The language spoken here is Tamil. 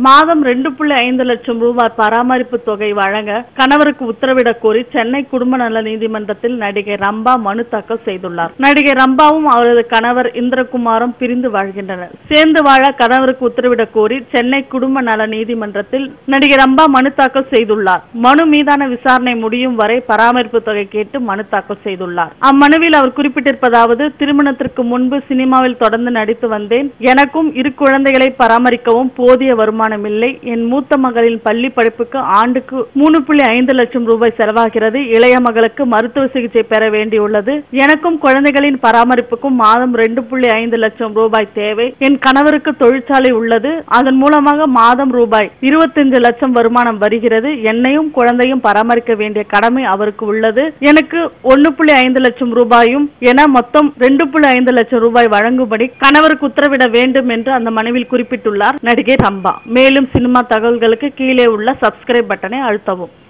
மாதம் ரெண்டு புள்ளி ஐந்து லட்சம் ரூபாய் பராமரிப்பு தொகை வழங்க கணவருக்கு உத்தரவிடக் கோரி சென்னை குடும்ப நல நீதிமன்றத்தில் நடிகை ரம்பா மனு தாக்கல் செய்துள்ளார் நடிகை ரம்பாவும் அவரது கணவர் இந்திரகுமாரும் பிரிந்து வாழ்கின்றனர் சேர்ந்து வாழ கணவருக்கு உத்தரவிடக் கோரி சென்னை குடும்ப நல நீதிமன்றத்தில் நடிகை ரம்பா மனு தாக்கல் செய்துள்ளார் மனு மீதான விசாரணை முடியும் வரை பராமரிப்பு தொகை கேட்டு மனு தாக்கல் செய்துள்ளார் அம்மனுவில் அவர் குறிப்பிட்டிருப்பதாவது திருமணத்திற்கு முன்பு சினிமாவில் தொடர்ந்து நடித்து வந்தேன் எனக்கும் இரு குழந்தைகளை பராமரிக்கவும் போதிய வருமானம் இல்லை என் மூத்த மகளின் பள்ளி படிப்புக்கு ஆண்டுக்கு மூணு புள்ளி ஐந்து லட்சம் ரூபாய் செலவாகிறது இளைய மகளுக்கு மருத்துவ சிகிச்சை பெற வேண்டியுள்ளது எனக்கும் குழந்தைகளின் பராமரிப்புக்கும் மாதம் ரெண்டு புள்ளி ஐந்து லட்சம் ரூபாய் தேவை என் கணவருக்கு தொழிற்சாலை உள்ளது அதன் மூலமாக மாதம் ரூபாய் இருபத்தஞ்சு லட்சம் வருமானம் வருகிறது என்னையும் குழந்தையும் பராமரிக்க வேண்டிய கடமை அவருக்கு உள்ளது எனக்கு ஒன்னு புள்ளி ஐந்து லட்சம் ரூபாயும் என மொத்தம் ரெண்டு புள்ளி ஐந்து லட்சம் ரூபாய் வழங்கும்படி கணவருக்கு உத்தரவிட வேண்டும் என்று அந்த மனுவில் குறிப்பிட்டுள்ளார் நடிகை ரம்பா மேலும் சினிமா தகவல்களுக்கு கீழே உள்ள சப்ஸ்கிரைப் பட்டனை அழுத்தவும்